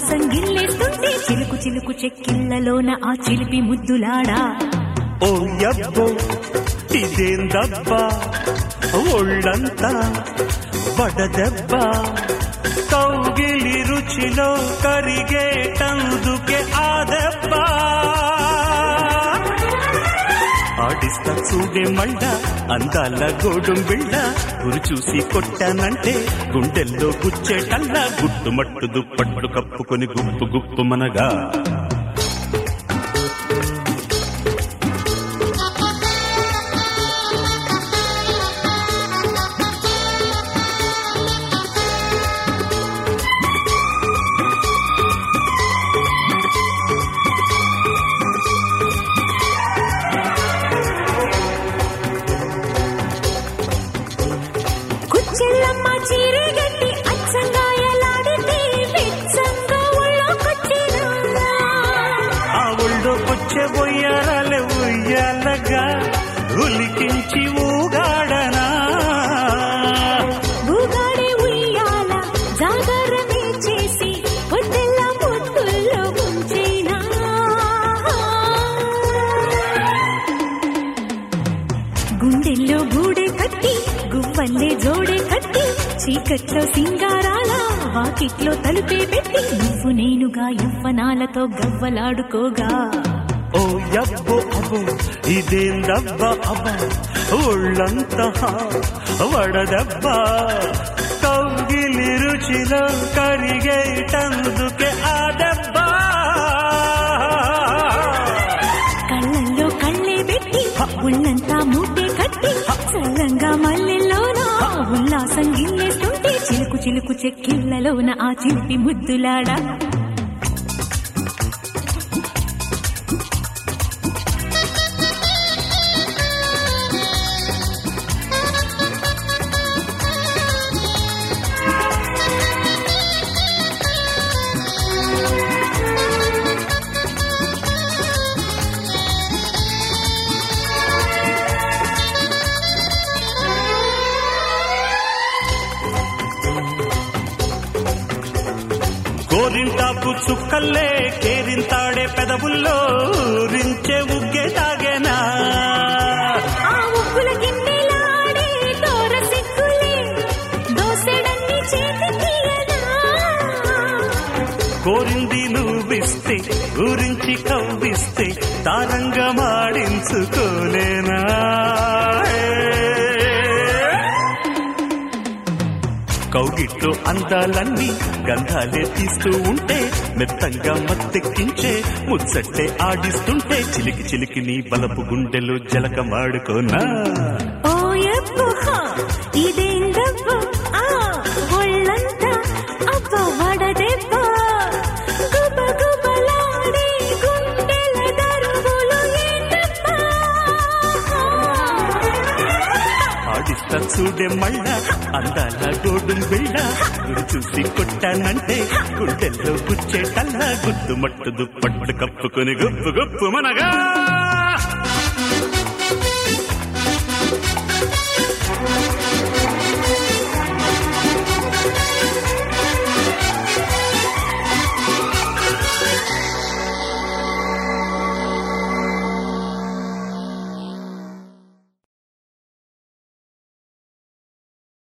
ఉల్లాసం గిల్లేస్తుంటే చిలుకు చిలుకు చెక్కిళ్లలోన ఆ చిలిపి ముద్దులాడా ఓ యబ్బో ఇదేందబ్బా ఒళ్ళంతా బడదెబ్బ కౌగిలి రుచిలో కరిగేటందుకే ఆ దెబ్బ ఆడిస్తా చూడే మళ్ళ అందాల గోడుం బిళ్ళ గురి చూసి కొట్టానంటే గుండెల్లో గుచ్చేటల్లా గుట్టుమట్టు దుప్పట్లు కప్పుకొని గుప్పు గుప్పు మనగా కుచ్చెల్లమ్మ చీరే గట్టి అచ్చంగా ఎలాడితే వెచ్చంగా ఒళ్ళోకొచ్చినా ఆ ఒళ్ళోకొచ్చే బొయ్యారాలే ఉయ్యాలగా ఉలికించి ఊగాడనా బూగాడే ఉయ్యాల జాగరమే చేసి పొద్దెల్ల ముద్దుల్లో ముంచేనా గుండెల్లో గూడే కట్టి గువ్వల్లే జోడే కట్టి చీకట్లో సింగారాల వాకిట్లో తలుపే పెట్టి నువ్వు నేనుగా యవ్వనాలతో గవ్వలాడుకోగా ఓ యబ్బో అబ్బో ఇదేందబ్బ అబ్బ ఒళ్ళంతా వడదబ్బ కౌగిలి రుచిలో కరిగేటందుకే ఆ దెబ్బ కళ్ళల్లో కళ్ళే పెట్టి ఉళ్ళంతా మూటే కట్టి చల్లంగా మల్లెల్లోన ఉల్లాసం గిల్లేస్తుంటే చిలుకు చిలుకు చెక్కిళ్ళలోన ఆ చిలిపి ముద్దులాడా గోరింటాకు చుక్కల్లే కేరింతాడే పెదవుల్లో రించే ఉగ్గే తాగేనా ఆ ఉప్పుల గిన్నెలాడే దోర సిగ్గులే దోసెడన్ని చేతికియనా కోరింది నువ్విస్తే గురించి కవ్విస్తే తారంగమాడించుకోలేనా కౌగిట్లో అందాలన్నీ గంధాలే తీస్తూ ఉంటే మెత్తంగా మత్తెక్కించే ముచ్చట్టే ఆడిస్తుంటే చిలికి చిలికి నీ బలపు గుండెలు జలకమాడుకోనా ఓ యబ్బో ఇదేందబ్బో ఆ ఒళ్ళంతా అబ్బ వడదెబ్బ గుబ గుబలాడే గుండెల దరువులు ఏంటబ్బా ఆడిస్తా చూడే మళ్ళ అందాల గోడుం బిళ్ళ గురి చూసి కొట్టానంటే గుండెల్లో గుచ్చేటల్లా గుద్దు మట్టు దుప్పట్లు కప్పుకొని గుప్పు గుప్పు మనగా